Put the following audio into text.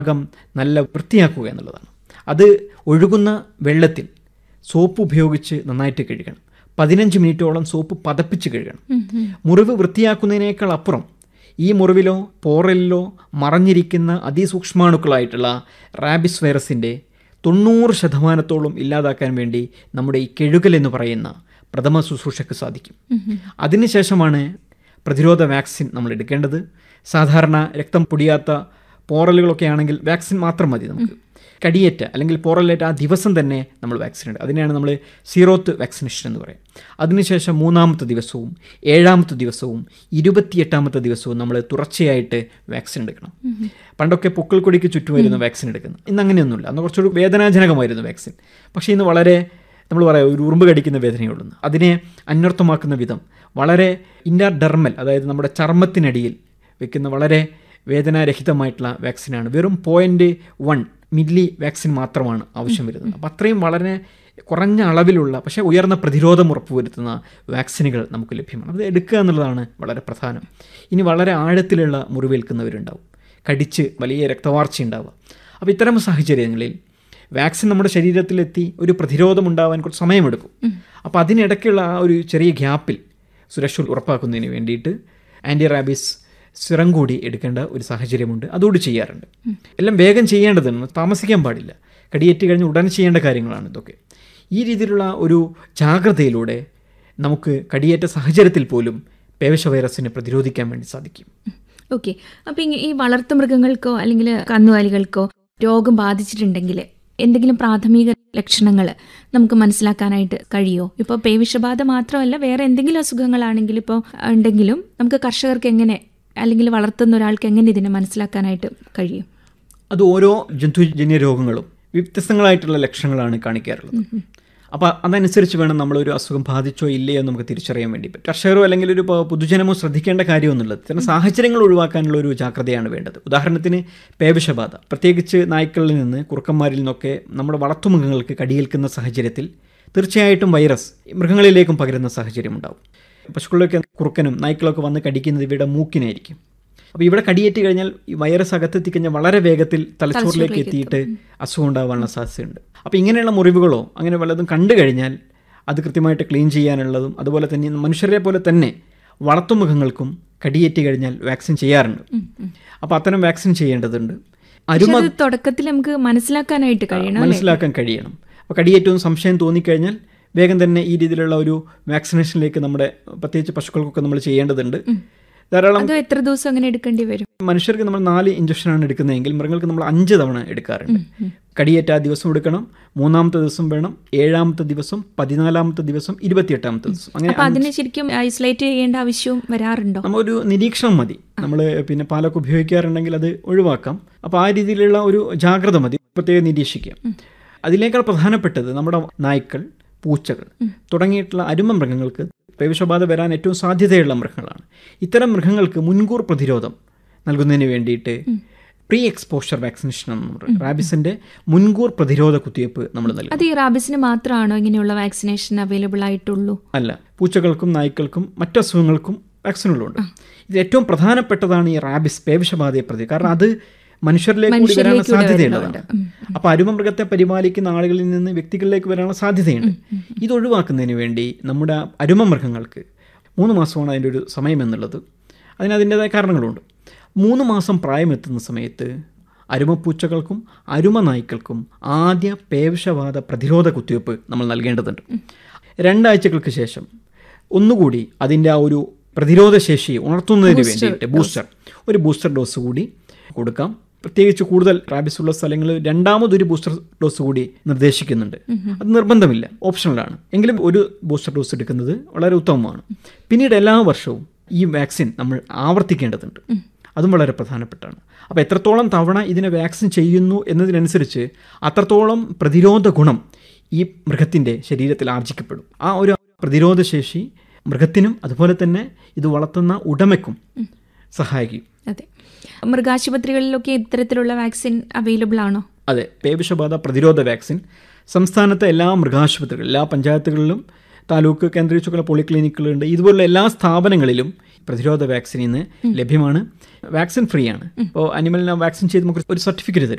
ഭാഗം നല്ല വൃത്തിയാക്കുക എന്നുള്ളതാണ് അത് ഒഴുകുന്ന വെള്ളത്തിൽ സോപ്പ് ഉപയോഗിച്ച് നന്നായിട്ട് കഴുകണം പതിനഞ്ച് മിനിറ്റോളം സോപ്പ് പതപ്പിച്ച് കഴുകണം മുറിവ് വൃത്തിയാക്കുന്നതിനേക്കാൾ അപ്പുറം ഈ മുറിവിലോ പോറലിലോ മറഞ്ഞിരിക്കുന്ന അതിസൂക്ഷ്മാണുക്കളായിട്ടുള്ള റാബിസ് വൈറസിൻ്റെ തൊണ്ണൂറ് ശതമാനത്തോളം ഇല്ലാതാക്കാൻ വേണ്ടി നമ്മുടെ ഈ കെഴുകൽ എന്ന് പറയുന്ന പ്രഥമ ശുശ്രൂഷയ്ക്ക് സാധിക്കും അതിനുശേഷമാണ് പ്രതിരോധ വാക്സിൻ നമ്മൾ എടുക്കേണ്ടത് സാധാരണ രക്തം പൊടിയാത്ത പോറലുകളൊക്കെ ആണെങ്കിൽ വാക്സിൻ മാത്രം മതി നമുക്ക് കടിയേറ്റ അല്ലെങ്കിൽ പോറലേറ്റ ആ ദിവസം തന്നെ നമ്മൾ വാക്സിൻ എടുക്കുക അതിനെയാണ് നമ്മൾ സീറോത്ത് വാക്സിനേഷൻ എന്ന് പറയും അതിനുശേഷം മൂന്നാമത്തെ ദിവസവും ഏഴാമത്തെ ദിവസവും ഇരുപത്തിയെട്ടാമത്തെ ദിവസവും നമ്മൾ തുടർച്ചയായിട്ട് വാക്സിൻ എടുക്കണം പണ്ടൊക്കെ പൊക്കിൾക്കൊടിക്ക് ചുറ്റുമായിരുന്നു വാക്സിൻ എടുക്കുന്നത് ഇന്ന് അങ്ങനെയൊന്നുമില്ല അന്ന് കുറച്ചുകൂടി വേദനാജനകമായിരുന്നു വാക്സിൻ പക്ഷേ ഇന്ന് വളരെ നമ്മൾ പറയാം ഒരു ഉറുമ്പ് കടിക്കുന്ന വേദനയുള്ളൂ അതിനെ അന്വർത്ഥമാക്കുന്ന വിധം വളരെ ഇൻഡർഡെർമൽ അതായത് നമ്മുടെ ചർമ്മത്തിനടിയിൽ വെക്കുന്ന വളരെ വേദനാരഹിതമായിട്ടുള്ള വാക്സിനാണ് വെറും പോയിൻറ്റ് വൺ മില്ലി വാക്സിൻ മാത്രമാണ് ആവശ്യം വരുന്നത് അപ്പോൾ അത്രയും വളരെ കുറഞ്ഞ അളവിലുള്ള പക്ഷേ ഉയർന്ന പ്രതിരോധം ഉറപ്പുവരുത്തുന്ന വാക്സിനുകൾ നമുക്ക് ലഭ്യമാണ് അത് എടുക്കുക എന്നുള്ളതാണ് വളരെ പ്രധാനം ഇനി വളരെ ആഴത്തിലുള്ള മുറിവേൽക്കുന്നവരുണ്ടാവും കടിച്ച് വലിയ രക്തവാർച്ച ഉണ്ടാവുക അപ്പോൾ ഇത്തരം സാഹചര്യങ്ങളിൽ വാക്സിൻ നമ്മുടെ ശരീരത്തിലെത്തി ഒരു പ്രതിരോധം ഉണ്ടാവാൻ കുറച്ച് സമയമെടുക്കും അപ്പോൾ അതിനിടയ്ക്കുള്ള ആ ഒരു ചെറിയ ഗ്യാപ്പിൽ സുരക്ഷ ഉറപ്പാക്കുന്നതിന് വേണ്ടിയിട്ട് ആൻറ്റി റാബീസ് സിറം കൂടി എടുക്കേണ്ട ഒരു സാഹചര്യമുണ്ട് അതുകൂടി ചെയ്യാറുണ്ട് എല്ലാം വേഗം ചെയ്യേണ്ടതാണ് താമസിക്കാൻ പാടില്ല കടിയേറ്റ് കഴിഞ്ഞ് ഉടനെ ചെയ്യേണ്ട കാര്യങ്ങളാണ് ഇതൊക്കെ ഈ രീതിയിലുള്ള ഒരു ജാഗ്രതയിലൂടെ നമുക്ക് കടിയേറ്റ സാഹചര്യത്തിൽ പോലും പേവിഷ വൈറസിനെ പ്രതിരോധിക്കാൻ വേണ്ടി സാധിക്കും ഓക്കെ അപ്പം ഈ വളർത്തുമൃഗങ്ങൾക്കോ അല്ലെങ്കിൽ കന്നുകാലികൾക്കോ രോഗം ബാധിച്ചിട്ടുണ്ടെങ്കിൽ എന്തെങ്കിലും പ്രാഥമിക ലക്ഷണങ്ങൾ നമുക്ക് മനസ്സിലാക്കാനായിട്ട് കഴിയുമോ ഇപ്പോൾ പേവിഷബാധ മാത്രമല്ല വേറെ എന്തെങ്കിലും അസുഖങ്ങളാണെങ്കിൽ ഇപ്പോൾ ഉണ്ടെങ്കിലും നമുക്ക് കർഷകർക്ക് എങ്ങനെ അല്ലെങ്കിൽ വളർത്തുന്ന ഒരാൾക്ക് എങ്ങനെ ഇതിനെ മനസ്സിലാക്കാനായിട്ട് കഴിയും അത് ഓരോ ജന്തുജന്യ രോഗങ്ങളും വ്യത്യസ്തങ്ങളായിട്ടുള്ള ലക്ഷണങ്ങളാണ് കാണിക്കാറുള്ളത് അപ്പോൾ അതനുസരിച്ച് വേണം നമ്മളൊരു അസുഖം ബാധിച്ചോ ഇല്ലയോ എന്ന് നമുക്ക് തിരിച്ചറിയാൻ വേണ്ടി പറ്റും കർഷകരോ അല്ലെങ്കിൽ ഒരു പ- പൊതുജനമോ ശ്രദ്ധിക്കേണ്ട കാര്യമൊന്നുമില്ല ഇത്തരം സാഹചര്യങ്ങൾ ഒഴിവാക്കാനുള്ള ഒരു ജാഗ്രതയാണ് വേണ്ടത് ഉദാഹരണത്തിന് പേവിഷബാധ പ്രത്യേകിച്ച് നായ്ക്കളിൽ നിന്ന് കുറുക്കന്മാരിൽ നിന്നൊക്കെ നമ്മുടെ വളർത്തുമൃഗങ്ങൾക്ക് കടിയേൽക്കുന്ന സാഹചര്യത്തിൽ തീർച്ചയായിട്ടും വൈറസ് മൃഗങ്ങളിലേക്കും പകരുന്ന സാഹചര്യം ഉണ്ടാവും പശുക്കളിലൊക്കെ കുറുക്കനും നായ്ക്കളൊക്കെ വന്ന് കടിക്കുന്നത് ഇവയുടെ മൂക്കിനായിരിക്കും അപ്പോൾ ഇവിടെ കടിയേറ്റ് കഴിഞ്ഞാൽ ഈ വൈറസ് അകത്തെത്തിക്കഴിഞ്ഞാൽ വളരെ വേഗത്തിൽ തലച്ചോറിലേക്ക് എത്തിയിട്ട് അസുഖം ഉണ്ടാകാനുള്ള സാധ്യതയുണ്ട് അപ്പോൾ ഇങ്ങനെയുള്ള മുറിവുകളോ അങ്ങനെ വല്ലതും കണ്ടു കഴിഞ്ഞാൽ അത് കൃത്യമായിട്ട് ക്ലീൻ ചെയ്യാനുള്ളതും അതുപോലെ തന്നെ മനുഷ്യരെ പോലെ തന്നെ വളർത്തുമൃഗങ്ങൾക്കും കടിയേറ്റ് കഴിഞ്ഞാൽ വാക്സിൻ ചെയ്യാറുണ്ട് അപ്പോൾ അത്തരം വാക്സിൻ ചെയ്യേണ്ടതുണ്ട് അരുമ പക്ഷെ അത് തുടക്കത്തിൽ നമുക്ക് മനസ്സിലാക്കാനായിട്ട് കഴിയണം അല്ലേ? മനസ്സിലാക്കാൻ കഴിയണം അപ്പോൾ കടിയേറ്റവും സംശയം തോന്നിക്കഴിഞ്ഞാൽ വേഗം തന്നെ ഈ രീതിയിലുള്ള ഒരു വാക്സിനേഷനിലേക്ക് നമ്മുടെ പ്രത്യേകിച്ച് പശുക്കൾക്കൊക്കെ നമ്മൾ ചെയ്യേണ്ടതുണ്ട് ധാരാളം അതോ എത്ര ദിവസം അങ്ങനെ എടുക്കേണ്ടി വരും മനുഷ്യർക്ക് നമ്മൾ നാല് ഇഞ്ചക്ഷനാണ് എടുക്കുന്നതെങ്കിൽ മൃഗങ്ങൾക്ക് നമ്മൾ അഞ്ച് തവണ എടുക്കാറുണ്ട് കടിയേറ്റ ആ ദിവസം എടുക്കണം മൂന്നാമത്തെ ദിവസം വേണം ഏഴാമത്തെ ദിവസം പതിനാലാമത്തെ ദിവസം ഇരുപത്തിയെട്ടാമത്തെ ദിവസം അങ്ങനെ അപ്പൊ അതിനെ ശരിക്കും ഐസൊലേറ്റ് ചെയ്യേണ്ട ആവശ്യവും വരാറുണ്ടോ നമ്മൊരു നിരീക്ഷണം മതി നമ്മൾ പിന്നെ പാലൊക്കെ ഉപയോഗിക്കാറുണ്ടെങ്കിൽ അത് ഒഴിവാക്കാം അപ്പോൾ ആ രീതിയിലുള്ള ഒരു ജാഗ്രത മതി പ്രത്യേകം നിരീക്ഷിക്കാം അതിനേക്കാൾ പ്രധാനപ്പെട്ടത് നമ്മുടെ നായ്ക്കൾ പൂച്ചകൾ തുടങ്ങിയിട്ടുള്ള അരുമ മൃഗങ്ങൾക്ക് പേവിഷബാധ വരാൻ ഏറ്റവും സാധ്യതയുള്ള മൃഗങ്ങളാണ് ഇത്തരം മൃഗങ്ങൾക്ക് മുൻകൂർ പ്രതിരോധം നൽകുന്നതിന് വേണ്ടിയിട്ട് പ്രീ എക്സ്പോഷർ വാക്സിനേഷൻ എന്ന് പറയും റാബിസിന്റെ മുൻകൂർ പ്രതിരോധ കുത്തിവയ്പ്പ് നമ്മൾ നൽകും അത് ഈ റാബിസിന് മാത്രമാണോ ഇങ്ങനെയുള്ള വാക്സിനേഷൻ അവൈലബിൾ ആയിട്ടുള്ളൂ അല്ല പൂച്ചകൾക്കും നായ്ക്കൾക്കും മറ്റു അസുഖങ്ങൾക്കും വാക്സിനുകളുണ്ട് ഇത് ഏറ്റവും പ്രധാനപ്പെട്ടതാണ് ഈ റാബിസ് പേവിഷബാധയെ പ്രതി കാരണം അത് മനുഷ്യരിലേക്ക് കൂടി വരാനുള്ള മനുഷ്യരിലേക്ക് കൂടി സാധ്യതയുള്ളതാണ് വരുന്നുണ്ട്. അപ്പോൾ അരുമമൃഗത്തെ പരിപാലിക്കുന്ന ആളുകളിൽ നിന്ന് വ്യക്തികളിലേക്ക് വരാനുള്ള സാധ്യതയുണ്ട് ഇത് ഒഴിവാക്കുന്നതിന് വേണ്ടി നമ്മുടെ അരുമമൃഗങ്ങൾക്ക് മൂന്ന് മാസമാണ് അതിൻ്റെ ഒരു സമയം എന്നുള്ളത് അതിന് അതിൻ്റെതായ കാരണങ്ങളുണ്ട് മൂന്ന് മാസം പ്രായമെത്തുന്ന സമയത്ത് അരുമപ്പൂച്ചകൾക്കും അരുമ നായ്ക്കൾക്കും ആദ്യ പേവിഷബാധ പ്രതിരോധ കുത്തിവയ്പ്പ് നമ്മൾ നൽകേണ്ടതുണ്ട് രണ്ടാഴ്ചകൾക്ക് ശേഷം ഒന്നുകൂടി അതിൻ്റെ ആ ഒരു പ്രതിരോധ ശേഷി ഉണർത്തുന്നതിന് വേണ്ടിയിട്ട് ബൂസ്റ്റർ ഒരു ബൂസ്റ്റർ ഡോസ് കൂടി കൊടുക്കാം പ്രത്യേകിച്ച് കൂടുതൽ റാബിസ് ഉള്ള സ്ഥലങ്ങളിൽ രണ്ടാമതൊരു ബൂസ്റ്റർ ഡോസ് കൂടി നിർദ്ദേശിക്കുന്നുണ്ട് അത് നിർബന്ധമില്ല ഓപ്ഷണലാണ് എങ്കിലും ഒരു ബൂസ്റ്റർ ഡോസ് എടുക്കുന്നത് വളരെ ഉത്തമമാണ് പിന്നീട് എല്ലാ വർഷവും ഈ വാക്സിൻ നമ്മൾ ആവർത്തിക്കേണ്ടതുണ്ട് അതും വളരെ പ്രധാനപ്പെട്ടാണ് അപ്പോൾ എത്രത്തോളം തവണ ഇതിനെ വാക്സിൻ ചെയ്യുന്നു എന്നതിനനുസരിച്ച് അത്രത്തോളം പ്രതിരോധ ഗുണം ഈ മൃഗത്തിൻ്റെ ശരീരത്തിൽ ആർജിക്കപ്പെടും ആ ഒരു പ്രതിരോധ ശേഷി മൃഗത്തിനും അതുപോലെ തന്നെ ഇത് വളർത്തുന്ന ഉടമയ്ക്കും സഹായിക്കും അതെ മൃഗാശുപത്രികളിലൊക്കെ ഇത്തരത്തിലുള്ള വാക്സിൻ അവൈലബിൾ ആണോ അതെ പേവിഷബാധ പ്രതിരോധ വാക്സിൻ സംസ്ഥാനത്തെ എല്ലാ മൃഗാശുപത്രികളിലും എല്ലാ പഞ്ചായത്തുകളിലും താലൂക്ക് കേന്ദ്രീകരിച്ചുള്ള പോളിക്ലിനിക്കുകളുണ്ട് ഇതുപോലുള്ള എല്ലാ സ്ഥാപനങ്ങളിലും പ്രതിരോധ വാക്സിൻ ഇന്ന് ലഭ്യമാണ് വാക്സിൻ ഫ്രീ ആണ് ഇപ്പോൾ അനിമലിനെ വാക്സിൻ ചെയ്ത് നമുക്ക് ഒരു സർട്ടിഫിക്കറ്റ് തരും